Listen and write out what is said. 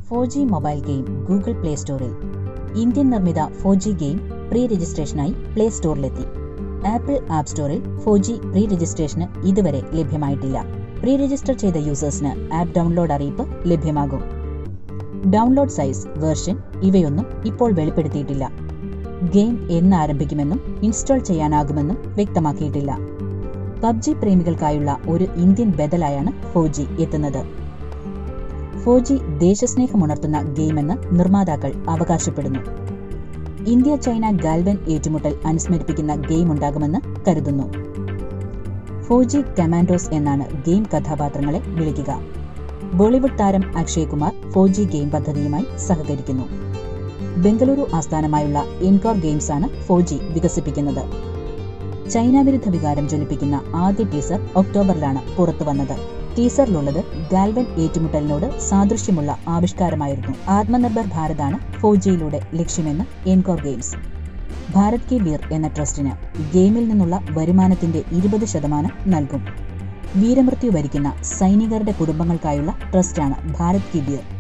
four G mobile game Google Play സ്റ്റോറിൽ Indian നിർമ്മിത four G game pre രജിസ്ട്രേഷനായി play സ്റ്റോറിലെത്തി ആപ്പിൾ ആപ്പ് സ്റ്റോറിൽ ഫോർ ജി പ്രീ രജിസ്ട്രേഷന് ഇതുവരെ ലഭ്യമായിട്ടില്ല പ്രീ രജിസ്റ്റർ ചെയ്ത യൂസേഴ്സിന് ആപ്പ് ഡൗൺലോഡ് അറിയിപ്പ് ലഭ്യമാകും ഡൗൺലോഡ് സൈസ് വേർഷൻ ഇവയൊന്നും ഇപ്പോൾ വെളിപ്പെടുത്തിയിട്ടില്ല ഗെയിം എന്ന് ആരംഭിക്കുമെന്നും ഇൻസ്റ്റാൾ ചെയ്യാനാകുമെന്നും വ്യക്തമാക്കിയിട്ടില്ല പബ്ജി പ്രേമികൾക്കായുള്ള ഒരു ഇന്ത്യൻ ബദലായാണ് ഫോർ ജി എത്തുന്നത് ഫോർ ജി ദേശസ്നേഹമുണർത്തുന്ന ഗെയിമെന്ന് നിർമ്മാതാക്കൾ അവകാശപ്പെടുന്നു ഇന്ത്യ ചൈന ഗാൽവൻ ഏറ്റുമുട്ടൽ അനുസ്മരിപ്പിക്കുന്ന ഗെയിം ഉണ്ടാകുമെന്ന് കരുതുന്നു ഫോർ ജി കമാൻഡോസ് എന്നാണ് ഗെയിം കഥാപാത്രങ്ങളെ വിളിക്കുക ബോളിവുഡ് താരം Akshay Kumar four G game പദ്ധതിയുമായി സഹകരിക്കുന്നു ബംഗളൂരു ആസ്ഥാനമായുള്ള ഇൻകോർ ഗെയിംസ് ആണ് ഫോർ ജി വികസിപ്പിക്കുന്നത് ചൈന വിരുദ്ധ വികാരം ജ്വലിപ്പിക്കുന്ന ആദ്യ ടീസർ ഒക്ടോബറിലാണ് പുറത്തുവന്നത് ടീസറിലുള്ളത് ഗാൽവൻ ഏറ്റുമുട്ടലിനോട് സാദൃശ്യമുള്ള ആവിഷ്കാരമായിരുന്നു ആത്മനിർഭർ ഭാരതാണ് ഫോർ ജിയിലൂടെ ലക്ഷ്യമെന്ന് എൻകോർ ഗെയിംസ് ഭാരത് കി വീർ എന്ന ട്രസ്റ്റിന് ഗെയിമിൽ നിന്നുള്ള വരുമാനത്തിന്റെ ഇരുപത് ശതമാനം നൽകും വീരമൃത്യു വരിക്കുന്ന സൈനികരുടെ കുടുംബങ്ങൾക്കായുള്ള ട്രസ്റ്റാണ് ഭാരത് കി വീർ